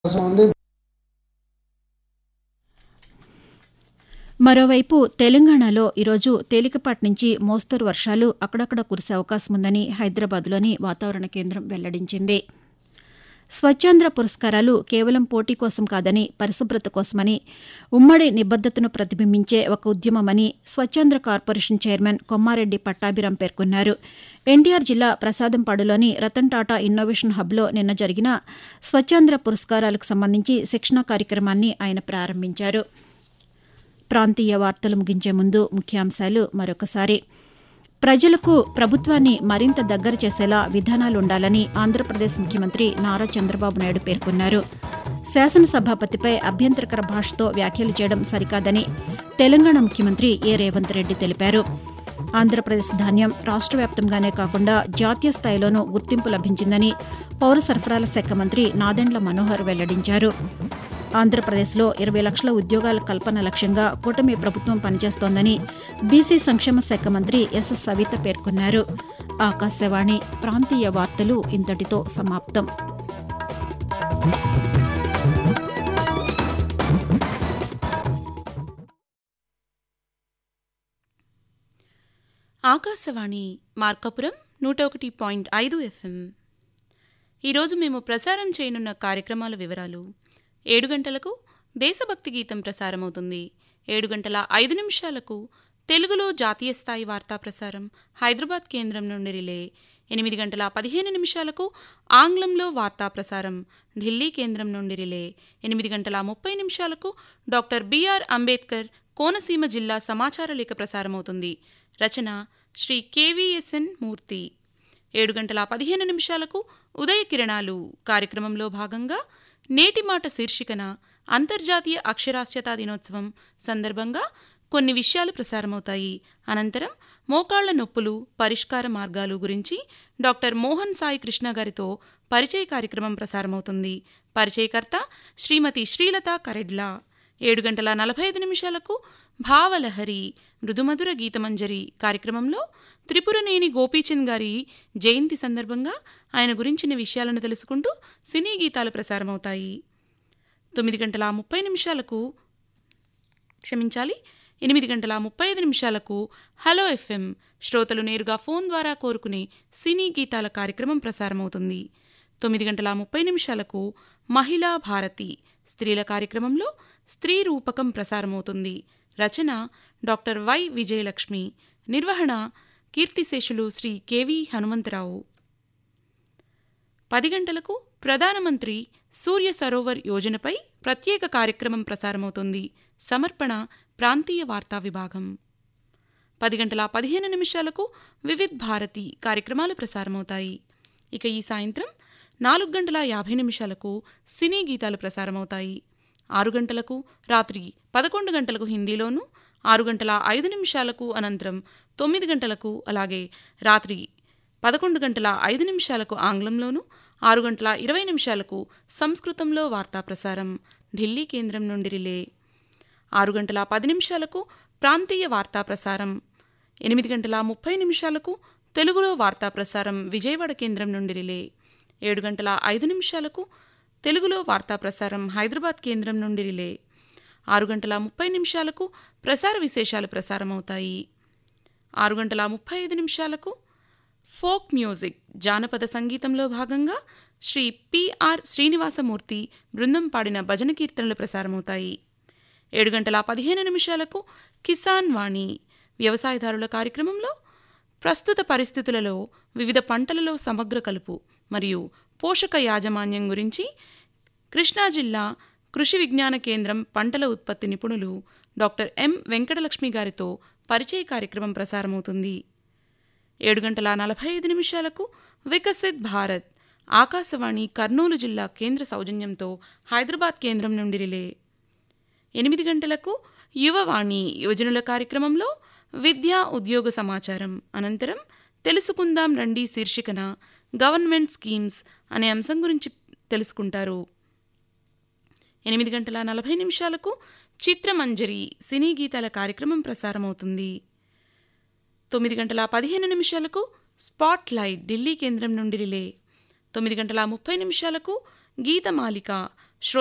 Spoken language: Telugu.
అవకాశం ఉంది మరోవైపు తెలంగాణలో ఈరోజు తేలికపాటి నుంచి మోస్తరు వర్షాలు అక్కడక్కడ కురిసే అవకాశం ఉందని హైదరాబాద్లోని వాతావరణ కేంద్రం వెల్లడించింది స్వచ్ఛాంధ్ర పురస్కారాలు కేవలం పోటీ కోసం కాదని పరిశుభ్రత కోసమని ఉమ్మడి నిబద్దతను ప్రతిబింబించే ఒక ఉద్యమమని స్వచ్ఛాంధ్ర కార్పొరేషన్ చైర్మన్ కొమ్మారెడ్డి పట్టాభిరాం పేర్కొన్నారు ఎన్టీఆర్ జిల్లా ప్రసాదంపాడులోని రతన్ టాటా ఇన్నోవేషన్ హబ్లో నిన్న జరిగిన స్వచ్ఛాంధ్ర పురస్కారాలకు సంబంధించి శిక్షణా కార్యక్రమాన్ని ఆయన ప్రారంభించారు ప్రాంతీయ వార్తలు ముగించే ముందు ముఖ్యాంశాలు మరొకసారి ప్రజలకు ప్రభుత్వాన్ని మరింత దగ్గర చేసేలా విధానాలుండాలని ఆంధ్రప్రదేశ్ ముఖ్యమంత్రి నారా చంద్రబాబు నాయుడు పేర్కొన్నారు శాసనసభాపతిపై అభ్యంతరకర భాషతో వ్యాఖ్యలు చేయడం సరికాదని తెలంగాణ ముఖ్యమంత్రి ఏ రేవంత్ రెడ్డి తెలిపారు ఆంధ్రప్రదేశ్ ధాన్యం రాష్ట్ర వ్యాప్తంగానే కాకుండా జాతీయ స్థాయిలోనూ గుర్తింపు లభించిందని పౌర సరఫరాల శాఖ మంత్రి నాదెండ్ల మనోహర్ వెల్లడించారు ఆంధ్రప్రదేశ్లో ఇరవై లక్షల ఉద్యోగాల కల్పన లక్ష్యంగా కూటమి ప్రభుత్వం పనిచేస్తోందని బీసీ సంక్షేమ శాఖ మంత్రి ఎస్ సవిత పేర్కొన్నారు ఆకాశవాణి ప్రాంతీయ వార్తలు ఇంతటితో సమాప్తం ఆకాశవాణి మార్కపురం నూట ఒకటి పాయింట్ ఐదు ఎఫ్ఎం ఈరోజు మేము ప్రసారం చేయనున్న కార్యక్రమాల వివరాలు ఏడు గంటలకు దేశభక్తి గీతం ప్రసారమవుతుంది ఏడు గంటల ఐదు నిమిషాలకు తెలుగులో జాతీయ స్థాయి వార్తా ప్రసారం హైదరాబాద్ కేంద్రం నుండి రిలే ఎనిమిది గంటల పదిహేను నిమిషాలకు ఆంగ్లంలో వార్తా ప్రసారం ఢిల్లీ కేంద్రం నుండి రిలే ఎనిమిది గంటల ముప్పై నిమిషాలకు డాక్టర్ బిఆర్ అంబేద్కర్ కోనసీమ జిల్లా సమాచార లేఖ ప్రసారమవుతుంది రచన శ్రీ కెవిఎస్ఎన్ మూర్తి ఏడు గంటల పదిహేను నిమిషాలకు ఉదయ కిరణాలు కార్యక్రమంలో భాగంగా నేటి మాట శీర్షికన అంతర్జాతీయ అక్షరాస్యతా దినోత్సవం సందర్భంగా కొన్ని విషయాలు ప్రసారమవుతాయి అనంతరం మోకాళ్ల నొప్పులు పరిష్కార మార్గాలు గురించి డాక్టర్ మోహన్ సాయి కృష్ణ గారితో పరిచయ కార్యక్రమం ప్రసారమవుతుంది పరిచయకర్త శ్రీమతి శ్రీలత కరెడ్లా ఏడు గంటల నలభై ఐదు నిమిషాలకు భావలహరి మృదుమధుర గీతమంజరి కార్యక్రమంలో త్రిపురనేని గోపీచంద్ గారి జయంతి సందర్భంగా ఆయన గురించిన విషయాలను తెలుసుకుంటూ సినీ గీతాలు ప్రసారమవుతాయి తొమ్మిది గంటల ముప్పై నిమిషాలకు క్షమించాలి ఎనిమిది గంటల ముప్పై ఐదు నిమిషాలకు హలో ఎఫ్ఎం శ్రోతలు నేరుగా ఫోన్ ద్వారా కోరుకునే సినీ గీతాల కార్యక్రమం ప్రసారమవుతుంది తొమ్మిది గంటల ముప్పై నిమిషాలకు మహిళా భారతి స్త్రీల కార్యక్రమంలో స్త్రీ రూపకం ప్రసారమవుతుంది రచన డాక్టర్ వై విజయలక్ష్మి నిర్వహణ కీర్తిశేషులు శ్రీ కెవి హనుమంతరావు పది గంటలకు ప్రధానమంత్రి సూర్య సరోవర్ యోజనపై ప్రత్యేక కార్యక్రమం ప్రసారమవుతుంది సమర్పణ ప్రాంతీయ వార్తా విభాగం పది గంటల పదిహేను నిమిషాలకు వివిధ్ భారతి కార్యక్రమాలు ప్రసారమవుతాయి ఇక ఈ సాయంత్రం నాలుగు గంటల యాభై నిమిషాలకు సినీ గీతాలు ప్రసారమవుతాయి ఆరు గంటలకు రాత్రి పదకొండు గంటలకు హిందీలోను ఆరు గంటల ఐదు నిమిషాలకు అనంతరం తొమ్మిది గంటలకు అలాగే రాత్రి పదకొండు గంటల ఐదు నిమిషాలకు ఆంగ్లంలోను ఆరు గంటల ఇరవై నిమిషాలకు సంస్కృతంలో వార్తా ప్రసారం ఢిల్లీ కేంద్రం నుండి రిలే ఆరు గంటల పది నిమిషాలకు ప్రాంతీయ వార్తా ప్రసారం ఎనిమిది గంటల ముప్పై నిమిషాలకు తెలుగులో వార్తా ప్రసారం విజయవాడ కేంద్రం నుండి రిలే ఏడు గంటల ఐదు నిమిషాలకు తెలుగులో వార్తా ప్రసారం హైదరాబాద్ కేంద్రం నుండి రిలే ఆరు గంటల ముప్పై నిమిషాలకు ప్రసార విశేషాలు ప్రసారమవుతాయి ఆరు గంటల ముప్పై ఐదు నిమిషాలకు ఫోక్ మ్యూజిక్ జానపద సంగీతంలో భాగంగా శ్రీ పిఆర్ శ్రీనివాసమూర్తి బృందం పాడిన భజన కీర్తనలు ప్రసారమవుతాయి ఏడు గంటల పదిహేను నిమిషాలకు కిసాన్ వాణి వ్యవసాయదారుల కార్యక్రమంలో ప్రస్తుత పరిస్థితులలో వివిధ పంటలలో సమగ్ర కలుపు మరియు పోషక యాజమాన్యం గురించి కృష్ణా జిల్లా కృషి విజ్ఞాన కేంద్రం పంటల ఉత్పత్తి నిపుణులు డాక్టర్ ఎం వెంకటలక్ష్మి గారితో పరిచయ కార్యక్రమం ప్రసారమవుతుంది ఏడు గంటల నలభై ఐదు నిమిషాలకు వికసిత్ భారత్ ఆకాశవాణి కర్నూలు జిల్లా కేంద్ర సౌజన్యంతో హైదరాబాద్ కేంద్రం నుండి రిలే ఎనిమిది గంటలకు యువవాణి యోజనల కార్యక్రమంలో విద్యా ఉద్యోగ సమాచారం అనంతరం తెలుసుకుందాం రండి శీర్షికన గవర్నమెంట్ స్కీమ్స్ అనే అంశం గురించి తెలుసుకుంటారు ఎనిమిది గంటల నలభై నిమిషాలకు చిత్రమంజరి సినీ గీతాల కార్యక్రమం ప్రసారమవుతుంది తొమ్మిది గంటల పదిహేను నిమిషాలకు స్పాట్ లైట్ ఢిల్లీ కేంద్రం నుండి రిలే తొమ్మిది గంటల ముప్పై నిమిషాలకు గీతమాలిక